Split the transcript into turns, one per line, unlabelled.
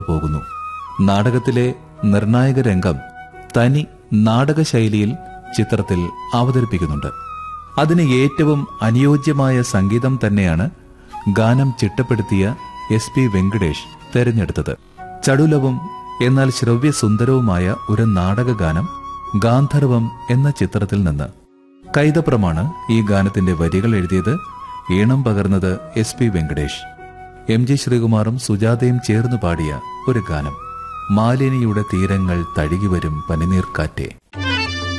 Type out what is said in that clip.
പോകുന്നു നാടകത്തിലെ നിർണായക രംഗം തനി നാടക ശൈലിയിൽ ചിത്രത്തിൽ അവതരിപ്പിക്കുന്നുണ്ട് അതിന് ഏറ്റവും അനുയോജ്യമായ സംഗീതം തന്നെയാണ് ഗാനം ചിട്ടപ്പെടുത്തിയ എസ് പി വെങ്കടേഷ് തെരഞ്ഞെടുത്തത് ചടുലവും എന്നാൽ ശ്രവ്യസുന്ദരവുമായ ഒരു നാടകഗാനം ഗാന്ധർവം എന്ന ചിത്രത്തിൽ നിന്ന് കൈതപ്രമാണ് ഈ ഗാനത്തിന്റെ വരികൾ എഴുതിയത് ഈണം പകർന്നത് S P Venkatesh M G ശ്രീകുമാറും സുജാതയും ചേർന്ന് പാടിയ ഒരു ഗാനം മാലിനിയുടെ തീരങ്ങൾ തഴുകിവരും പനിനീർക്കാറ്റേ